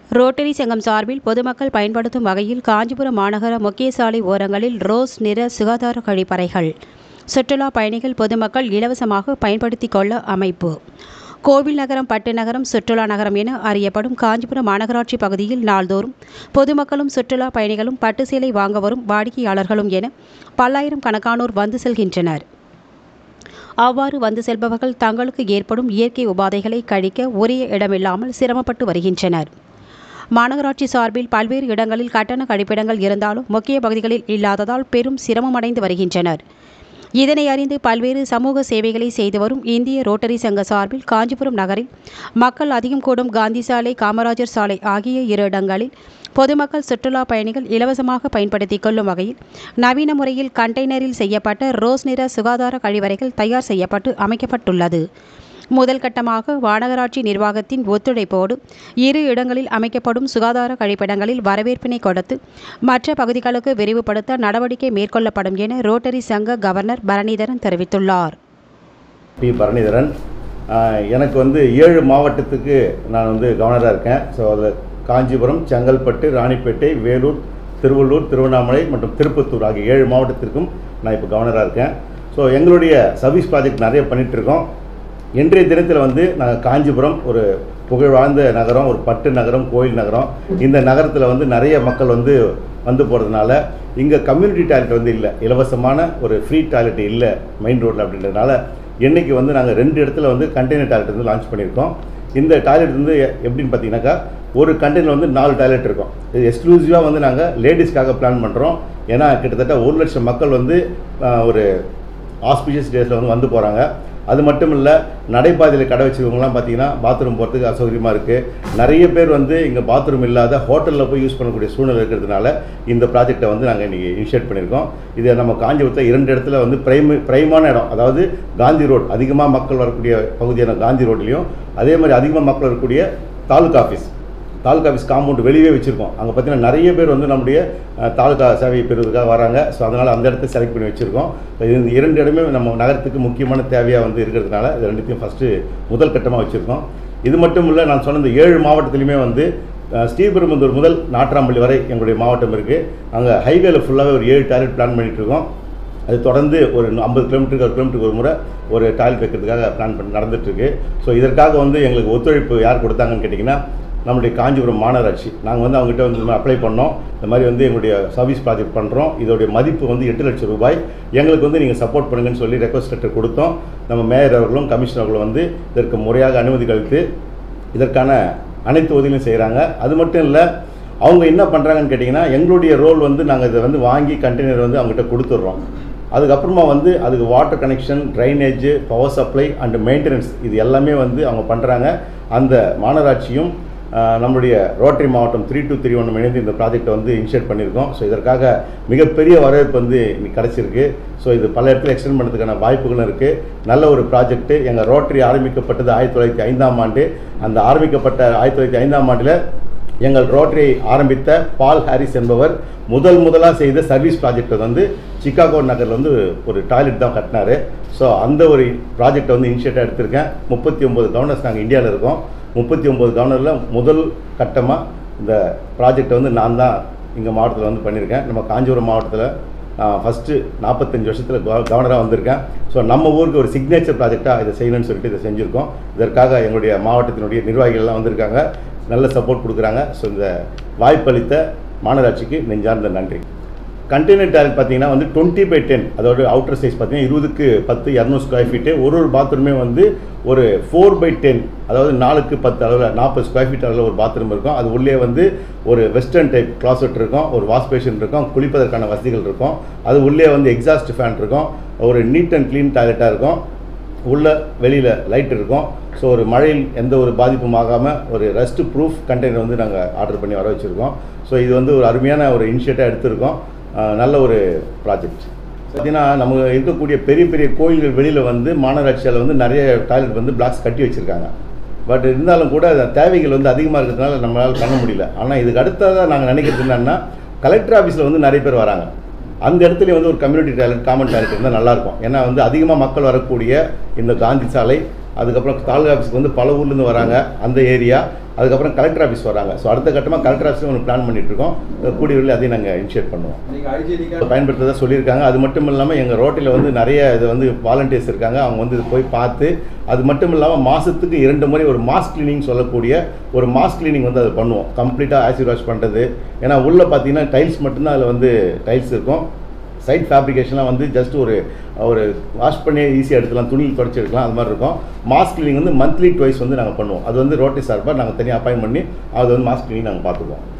rotary சங்கம் சார்பில் பொதுமக்கள் பயன்படுத்தும் வகையில் காஞ்சிபுரம் மாநகர முக்கிய சாலை ஓரங்களில் ரோஸ் நிற சுகாதார கழிப்பறைகள் சுற்றுலா பயணிகள் பொதுமக்கள் இலவசமாக பயன்படுத்திக் கொள்ள அமைப்பு கோவில் நகரம் பட்டு நகரம் சுற்றுலா நகரம் என அறியப்படும் காஞ்சிபுரம் மாநகராட்சி பகுதியில் நாள்தோறும் பொதுமக்களும் சுற்றுலா பயணிகளும் பட்டு சேலை வாங்க வரும் வாடிக்கையாளர்களும் என பல்லாயிரம் கணக்கானோர் வந்து செல்கின்றனர் அவ்வாறு வந்து செல்பவர்கள் தங்களுக்கு ஏற்படும் இயற்கை உபாதைகளை கழிக்க உரிய இடமில்லாமல் சிரமப்பட்டு வருகின்றனர் மாநகராட்சி சார்பில் பல்வேறு இடங்களில் கட்டண கழிப்பிடங்கள் இருந்தாலும் முக்கிய பகுதிகளில் இல்லாததால் பெரும் சிரமமடைந்து வருகின்றனர் இதனை அறிந்து பல்வேறு சமூக சேவைகளை செய்து வரும் இந்திய ரோட்டரி சங்க சார்பில் காஞ்சிபுரம் நகரில் மக்கள் அதிகம் கூடும் காந்தி சாலை காமராஜர் சாலை ஆகிய இரு இடங்களில் பொதுமக்கள் சுற்றுலா பயணிகள் இலவசமாக பயன்படுத்திக் கொள்ளும் வகையில் நவீன முறையில் கண்டெய்னரில் செய்யப்பட்ட ரோஸ் நிற சுகாதார கழிவறைகள் தயார் செய்யப்பட்டு அமைக்கப்பட்டுள்ளது முதல் கட்டமாக மாநகராட்சி நிர்வாகத்தின் ஒத்துழைப்போடு இரு இடங்களில் அமைக்கப்படும் சுகாதார கழிப்பிடங்களில் வரவேற்பினை கொடுத்து மற்ற பகுதிகளுக்கு விரிவுபடுத்த நடவடிக்கை மேற்கொள்ளப்படும் என ரோட்டரி சங்க கவர்னர் பரணிதரன் தெரிவித்துள்ளார் டி பரணிதரன் ஆஹ் எனக்கு வந்து ஏழு மாவட்டத்துக்கு நான் வந்து கவர்னராக இருக்கேன் ஸோ அதில் காஞ்சிபுரம் செங்கல்பட்டு ராணிப்பேட்டை வேலூர் திருவள்ளூர் திருவண்ணாமலை மற்றும் திருப்பத்தூர் ஆகிய ஏழு மாவட்டத்திற்கும் நான் இப்போ கவர்னராக இருக்கேன் ஸோ எங்களுடைய சர்வீஸ் ப்ராஜெக்ட் நிறைய பண்ணிட்டு இருக்கோம் இன்றைய தினத்தில் வந்து நாங்கள் காஞ்சிபுரம் ஒரு புகழ் வாழ்ந்த நகரம் ஒரு பட்டு நகரம் கோயில் நகரம் இந்த நகரத்தில் வந்து நிறைய மக்கள் வந்து வந்து போகிறதுனால இங்கே கம்யூனிட்டி டாய்லெட் வந்து இல்லை இலவசமான ஒரு ஃப்ரீ டாய்லெட் இல்லை மெயின் ரோட்டில் அப்படின்றதுனால இன்னைக்கு வந்து நாங்கள் ரெண்டு இடத்துல வந்து கண்டெய்னர் டாய்லெட் வந்து லான்ச் பண்ணியிருக்கோம் இந்த டாய்லெட் வந்து எ- எப்படின்னு பார்த்தீங்கன்னாக்கா ஒரு கண்டெய்னர் வந்து நாலு டாய்லெட் இருக்கும் இது எக்ஸ்க்ளூசிவாக வந்து நாங்கள் லேடிஸ்க்காக பிளான் பண்ணுறோம் ஏன்னா கிட்டத்தட்ட ஒரு லட்சம் மக்கள் வந்து ஆஹ், ஒரு ஆஸ்பிஷியஸ் டேஸில் வந்து வந்து போகிறாங்க அது மட்டும் இல்லை நடைபாதையில் கடை வச்சுருக்கவங்களாம் பார்த்தீங்கன்னா பாத்ரூம் போகிறதுக்கு அசௌகரியமாக இருக்குது நிறைய பேர் வந்து இங்கே பாத்ரூம் இல்லாத ஹோட்டலில் போய் யூஸ் பண்ணக்கூடிய சூழ்நிலை இருக்கிறதுனால இந்த ப்ராஜெக்டை வந்து நாங்கள் இன்றைக்கி இனிஷியேட் பண்ணியிருக்கோம் இது நம்ம காஞ்சிபுரத்தில் இரண்டு இடத்துல வந்து பிரைம் பிரைமான இடம் அதாவது காந்தி ரோட் அதிகமாக மக்கள் வரக்கூடிய பகுதியான காந்தி ரோட்லேயும் அதே மாதிரி அதிகமாக மக்கள் வரக்கூடிய taluka office taluka office compound வெளியே வச்சுருக்கோம் அங்கே பார்த்தீங்கன்னா நிறைய பேர் வந்து நம்முடைய அஹ், தாலுகா சேவையை பெறுவதற்காக வராங்க ஸோ அதனால் அந்த இடத்த செலக்ட் பண்ணி வச்சுருக்கோம் இந்த இரண்டு இடமே நம்ம நகரத்துக்கு முக்கியமான தேவையாக வந்து இருக்கிறதுனால இது ரெண்டுத்தையும் ஃபஸ்ட்டு முதல் கட்டமாக வச்சுருக்கோம் இது மட்டும் இல்லை நான் சொன்ன இந்த ஏழு மாவட்டத்திலையுமே வந்து அஹ், ஸ்ரீபெரும்புதூர் முதல் நாட்ராம்பள்ளி வரை எங்களுடைய மாவட்டம் இருக்குது அங்கே ஹைவேல ஃபுல்லாகவே ஒரு ஏழு டாய்லெட் பிளான் பண்ணிட்டு இருக்கோம் அது தொடர்ந்து ஒரு ஐம்பது கிலோமீட்டருக்கு ஒரு கிலோமீட்டருக்கு ஒரு முறை ஒரு டாய்லெட் வைக்கிறதுக்காக பிளான் பண்ணி நடந்துட்டுருக்கு ஸோ இதற்காக வந்து எங்களுக்கு ஒத்துழைப்பு யார் கொடுத்தாங்கன்னு கேட்டிங்கன்னா நம்முடைய காஞ்சிபுரம் மாநகராட்சி நாங்கள் வந்து அவங்ககிட்ட வந்து அப்ளை பண்ணோம் இந்த மாதிரி வந்து எங்களுடைய சர்வீஸ் ப்ராஜெக்ட் பண்ணுறோம் இதோடைய மதிப்பு வந்து எட்டு லட்சம் ரூபாய் எங்களுக்கு வந்து நீங்கள் சப்போர்ட் பண்ணுங்கன்னு சொல்லி ரெக்வஸ்ட் லெட்டர் கொடுத்தோம் நம்ம மேயர் அவர்களும் கமிஷனர் அவர்களும் வந்து இதற்கு முறையாக அனுமதி அளித்து இதற்கான அனைத்து உதவியும் செய்கிறாங்க அது மட்டும் இல்லை அவங்க என்ன பண்ணுறாங்கன்னு கேட்டிங்கன்னா எங்களுடைய ரோல் வந்து நாங்கள் இதை வந்து வாங்கி கண்டெய்னர் வந்து அவங்ககிட்ட கொடுத்துட்றோம் அதுக்கப்புறமா வந்து அதுக்கு water connection drainage power supply and maintenance இது எல்லாமே வந்து அவங்க பண்ணுறாங்க அந்த மாநகராட்சியும் ஆஹ், நம்மளுடைய ரோட்டரி மாவட்டம் த்ரீ டூ த்ரீ ஒன்று இணைந்து இந்த ப்ராஜெக்டை வந்து இனிஷியேட் பண்ணியிருக்கோம் ஸோ இதற்காக மிகப்பெரிய வரவேற்பு வந்து இன்னைக்கு கிடச்சிருக்கு ஸோ இது பல இடத்துல எக்ஸ்டெண்ட் பண்ணுறதுக்கான வாய்ப்புகளும் இருக்குது நல்ல ஒரு ப்ராஜெக்ட்டு எங்கள் ரோட்டரி ஆரம்பிக்கப்பட்டது ஆயிரத்தி தொள்ளாயிரத்தி ஐந்தாம் ஆண்டு அந்த ஆரம்பிக்கப்பட்ட ஆயிரத்தி தொள்ளாயிரத்தி ஐந்தாம் ஆண்டில் எங்கள் ரோட்டரி ஆரம்பித்த பால் ஹாரிஸ் என்பவர் முதல் முதலாக செய்த சர்வீஸ் ப்ராஜெக்ட் வந்து சிக்காகோ நகரில் வந்து ஒரு டாய்லெட் தான் கட்டினாரு ஸோ அந்த ஒரு ப்ராஜெக்டை வந்து இனிஷியேட்டாக எடுத்திருக்கேன் முப்பத்தி ஒம்பது கவர்னர்ஸ் நாங்கள் இந்தியாவில் இருக்கோம் முப்பத்தி ஒம்பது கவர்னரில் முதல் கட்டமாக இந்த ப்ராஜெக்டை வந்து நான் தான் இங்கே மாவட்டத்தில் வந்து பண்ணியிருக்கேன் நம்ம காஞ்சிபுரம் மாவட்டத்தில் நான் ஃபஸ்ட்டு நாற்பத்தஞ்சு வருஷத்தில் கவர்னராக வந்திருக்கேன் ஸோ நம்ம ஊருக்கு ஒரு சிக்னேச்சர் ப்ராஜெக்டாக இதை செய்யணும்னு சொல்லிட்டு இதை செஞ்சுருக்கோம் இதற்காக எங்களுடைய மாவட்டத்தினுடைய நிர்வாகிகள் எல்லாம் வந்திருக்காங்க நல்ல சப்போர்ட் கொடுக்குறாங்க ஸோ இந்த வாய்ப்பளித்த மாநகராட்சிக்கு நெஞ்சார்ந்த நன்றி கண்டெய்னர் டாய்லெட் பார்த்தீங்கன்னா வந்து டுவெண்ட்டி பை டென் அதோட அவுட்டர் சைஸ் பார்த்தீங்கன்னா இருபதுக்கு பத்து இரநூறு ஸ்கொயர் ஃபீட்டு ஒரு ஒரு பாத்ரூமே வந்து ஒரு ஃபோர் பை டென் அதாவது நாலுக்கு பத்து அளவில் நாற்பது ஸ்கொயர் ஃபீட் அளவில் ஒரு பாத்ரூம் இருக்கும் அது உள்ளே வந்து ஒரு வெஸ்டர்ன் டைப் கிளாசெட் இருக்கும் ஒரு வாஷ் பேஷன் இருக்கும் குளிப்பதற்கான வசதிகள் இருக்கும் அது உள்ளே வந்து எக்ஸாஸ்ட் ஃபேன் இருக்கும் ஒரு நீட் அண்ட் க்ளீன் டாய்லெட்டாக இருக்கும் உள்ள வெளியில் லைட் இருக்கும் ஸோ ஒரு மழையில் எந்த ஒரு பாதிப்பும் ஆகாமல் ஒரு ரஸ்ட் ப்ரூஃப் கண்டெய்னர் வந்து நாங்கள் ஆர்டர் பண்ணி வர வச்சுருக்கோம் ஸோ இது வந்து ஒரு அருமையான ஒரு இனிஷியேட்டாக எடுத்திருக்கோம் அஹ் நல்ல ஒரு ப்ராஜெக்ட் பார்த்தீங்கன்னா நம்ம இருக்கக்கூடிய பெரிய பெரிய கோயில்கள் வெளியில் வந்து மாநகராட்சியால் வந்து நிறைய டாய்லெட் வந்து பிளாக்ஸ் கட்டி வச்சுருக்காங்க பட் இருந்தாலும் கூட அந்த தேவைகள் வந்து அதிகமாக இருக்கிறதுனால நம்மளால் பண்ண முடியல ஆனால் இதுக்கு அடுத்ததாக நாங்கள் நினைக்கிறது என்னன்னா கலெக்டர் ஆஃபீஸில் வந்து நிறைய பேர் வராங்க அந்த இடத்துல வந்து ஒரு கம்யூனிட்டி டாய்லெட் காமன் டாய்லெட் இருந்தால் நல்லாயிருக்கும் ஏன்னா வந்து அதிகமாக மக்கள் வரக்கூடிய இந்த காந்தி சாலை அதுக்கப்புறம் தாலுகா ஆஃபீஸ்க்கு வந்து பல ஊர்லேருந்து வராங்க அந்த ஏரியா அதுக்கப்புறம் கலெக்டர் ஆஃபீஸ் வராங்க ஸோ அடுத்த கட்டமாக கலெக்டர் ஆஃபீஸ் ஒன்று பிளான் பண்ணிட்டு இருக்கோம் கூடிய விரைவில் அதையும் நாங்கள் இனிஷியேட் பண்ணுவோம் நீங்கள் ஐஜிடி கார்டு பயன்படுத்துறதா சொல்லியிருக்காங்க அது மட்டும் இல்லாமல் எங்கள் ரோட்டில் வந்து நிறைய இது வந்து வாலண்டியர்ஸ் இருக்காங்க அவங்க வந்து இது போய் பார்த்து அது மட்டும் இல்லாமல் மாதத்துக்கு இரண்டு முறை ஒரு மாஸ் கிளீனிங் சொல்லக்கூடிய ஒரு மாஸ் கிளீனிங் வந்து அதை பண்ணுவோம் கம்ப்ளீட்டாக ஆசிட் வாஷ் பண்ணுறது ஏன்னா உள்ளே பார்த்தீங்கன்னா டைல்ஸ் மட்டும்தான் அதில் வந்து டைல்ஸ் இருக்கும் சைட் ஃபேப்ரிகேஷன்லாம் வந்து ஜஸ்ட் ஒரு ஒரு வாஷ் பண்ணி ஈஸியாக எடுத்துக்கலாம் துணி தொடச்சி எடுக்கலாம் அது மாதிரி இருக்கும் மாஸ்க் கிளீனிங் வந்து மந்த்லி ட்வைஸ் வந்து நாங்கள் பண்ணுவோம் அது வந்து ரோட்டரி சார்பாக நாங்கள் தனியாக அப்பாயின் பண்ணி அது வந்து மாஸ்க் கிளீனிங் நாங்கள் பார்த்துக்குவோம்